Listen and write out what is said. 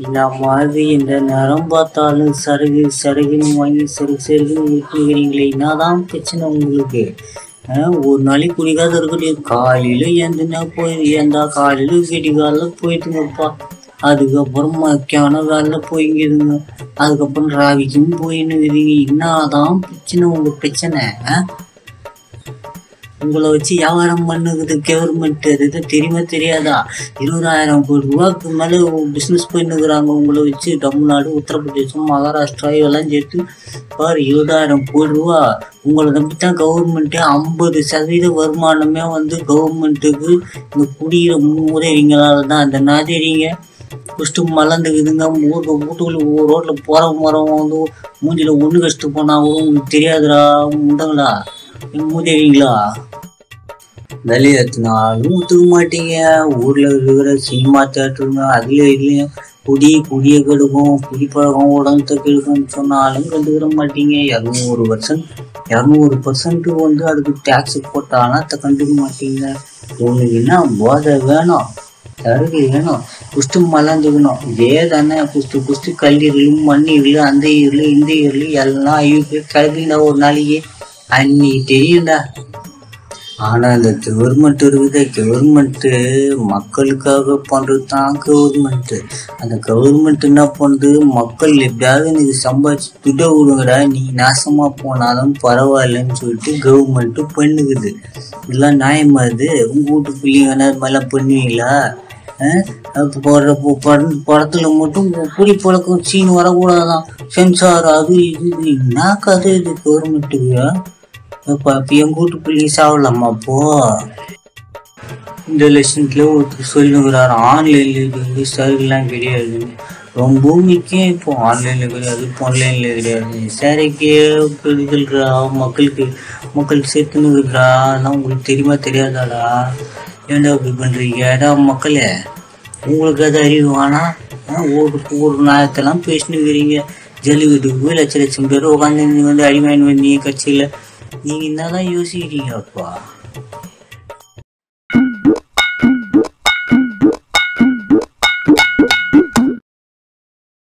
இந்த மாதிரி இந்த நேரம் பார்த்தாலும் சருகு சருகுன்னு வாங்கி சருகு சருகுன்னு இருக்கிறீங்களே என்னதான் பிரச்சனை உங்களுக்கு ஆ, ஒரு நாளைக்கு குடிக்காத இருக்கட்டும் காலையில ஏந்துனா போய் ஏந்தா காலையில விடிகாலில் போயிட்டுங்கப்பா அதுக்கப்புறம் மக்கியான வேலையில் போய்ங்கிதுங்க அதுக்கப்புறம் ராவிக்கும் போயின்னுக்குதுங்க என்னதான் பிரச்சனை உங்க பிரச்சனை ஆ? உங்களை வச்சு வியாபாரம் பண்ணுக்குது கவர்மெண்ட் அது இது தெரியுமா தெரியாதா இருபதாயிரம் கோடி ரூபாய்க்கு மேலே பிஸ்னஸ் பண்ணிக்கிறாங்க உங்களை வச்சு தமிழ்நாடு உத்தரப்பிரதேசம் மகாராஷ்டிரா இதெல்லாம் சேர்த்து பாரு இருபதாயிரம் கோடி ரூபா உங்களை நம்பி தான் கவர்மெண்ட்டே ஐம்பது சதவீத வருமானமே வந்து கவர்மெண்ட்டுக்கு இந்த குடியிற மூதேவிங்களால தான் அந்த நாதேரிங்க ஃபஸ்ட்டு மலர்ந்துக்குதுங்க ஊருக்கு வீட்டுக்குள்ள ரோட்டில் போகிற மரம் வந்து மூஞ்சில ஒன்று கஷ்டம் போனால் கூட உங்களுக்கு தெரியாதுடா உண்டங்களா மூதேவிங்களா வெளியேற்றினாலும் ஒத்துக்க மாட்டீங்க ஊர்ல இருக்கிற சினிமா தேட்டருங்க அதுல இதுலயும் குடி குடிய கெடுக்கும் குடி பழக்கம் உடம்புத்த கெடுக்கும்னு சொன்னாலும் கண்டுக்கிற மாட்டீங்க இரநூறு பர்சன்ட் இரநூறு பர்சன்ட் வந்து அதுக்கு டேக்ஸ் போட்டாலும் அதை கண்டுக்க மாட்டீங்க உங்களுக்கு என்ன போதை வேணும் சருகு வேணும் குஷ்டு மலர்ந்துக்கணும் இதே தானே குஷ்டு குஷ்டு கல்லீரலும் மண்ணீரலும் அந்த ஈரலும் இந்த ஈரலும் எல்லாம் ஐயோ கிளம்பினா ஒரு நாளைக்கு அன்னைக்கு தெரியும்டா ஆனா இந்த கவர்மெண்ட் இருக்குது கவர்மெண்ட் மக்களுக்காக பண்றது தான் கவர்மெண்ட் அந்த கவர்மெண்ட் என்ன பண்ணுது மக்கள் எப்படியாவது நீங்க சம்பாதிச்சு துட விடுங்கடா நீ நாசமா போனாலும் பரவாயில்லன்னு சொல்லிட்டு கவர்மெண்ட் பண்ணுக்குது இதெல்லாம் நியாயமா இது உங்க வீட்டு பிள்ளைங்க என்ன இது மாதிரிலாம் பண்ணுவீங்களா அஹ்? அப்ப போடுற பு- படம் படத்துல மட்டும் குடி பழக்கம் சீன் வரக்கூடாதான் சென்சார் அது இது இது. என்ன கதை இது கவர்மெண்ட்டுக்கு அப்போ அப்போ என் கூட்டு பிள்ளை சாவலாமா அப்போ இந்த லட்சணத்துல ஒருத்தர் சொல்லுங்கிறார் ஆன்லைன்ல இது வந்து சருகுலாம் கிடையாது ரொம்ப முக்கியம் இப்போ ஆன்லைன்ல கிடையாது ஆன்லைன்ல கிடையாது சேரைக்கே இதுல்றா மக்களுக்கு மக்கள் சேர்த்துனுக்குறா அதெல்லாம் உங்களுக்கு தெரியுமா தெரியாதாடா ஏன்டா இப்படி பண்றீங்க ஏடா மக்களே உங்களுக்கு அது அறிவு வேணாம் ஆ, ஒரு ஒரு நாயத்தெல்லாம் பேசினுக்கிறீங்க ஜல்லிக்கட்டுக்கு போய் லட்ச லட்சம் பேர் உட்காந்து வந்து அடிமைன்னு வந்தீங்க கட்சியில் நீங்கள் என்னதான் யோசிக்கிறீங்க அப்பா